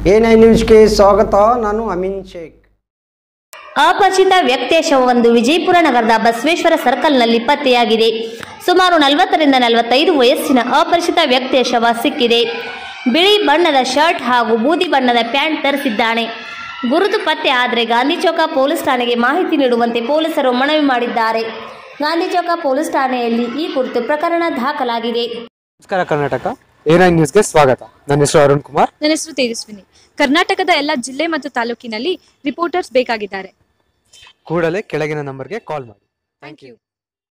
A ನ್ಯೂಸ್ಗೆ ಸ್ವಾಗತ ನಾನು ಅಮಿನ್ ಶೇಖ್ ಅಪರಿಚಿತ ವ್ಯಕ್ತಿಯ ಶವವೊಂದು ವಿಜಯಪುರ ನಗರದ ಬಸವೇಶ್ವರ ಸರ್ಕಲ್ನಲ್ಲಿ ಪತ್ತೆಯಾಗಿದೆ ಸುಮಾರು ನಲವತ್ತರಿಂದ ನಲವತ್ತೈದು ವಯಸ್ಸಿನ ಅಪರಿಚಿತ ವ್ಯಕ್ತಿಯ ಶವ ಸಿಕ್ಕಿದೆ ಬಿಳಿ ಬಣ್ಣದ ಶರ್ಟ್ ಹಾಗೂ ಬೂದಿ ಬಣ್ಣದ ಪ್ಯಾಂಟ್ ಧರಿಸಿದ್ದಾನೆ ಗುರುತು ಪತ್ತೆ ಆದರೆ ಗಾಂಧಿ ಚೌಕ ಪೊಲೀಸ್ ಠಾಣೆಗೆ ಮಾಹಿತಿ ನೀಡುವಂತೆ ಪೊಲೀಸರು ಮನವಿ ಮಾಡಿದ್ದಾರೆ ಗಾಂಧಿ ಚೌಕ ಪೊಲೀಸ್ ಠಾಣೆಯಲ್ಲಿ ಈ ಕುರಿತು ಪ್ರಕರಣ ದಾಖಲಾಗಿದೆ ನಮಸ್ಕಾರ ಕರ್ನಾಟಕ ಎ ನೈನ್ ನ್ಯೂಸ್ಗೆ ಸ್ವಾಗತ ನನ್ನ ಹೆಸರು ಅರುಣ್ ಕುಮಾರ್ ನನ್ನ ಹೆಸರು ತೇಜಸ್ವಿನಿ ಕರ್ನಾಟಕದ ಎಲ್ಲ ಜಿಲ್ಲೆ ಮತ್ತು ತಾಲೂಕಿನಲ್ಲಿ ರಿಪೋರ್ಟರ್ಸ್ ಬೇಕಾಗಿದ್ದಾರೆ ಕೂಡಲೇ ಕೆಳಗಿನ ನಂಬರ್ಗೆ ಕಾಲ್ ಮಾಡಿ ಥ್ಯಾಂಕ್ ಯು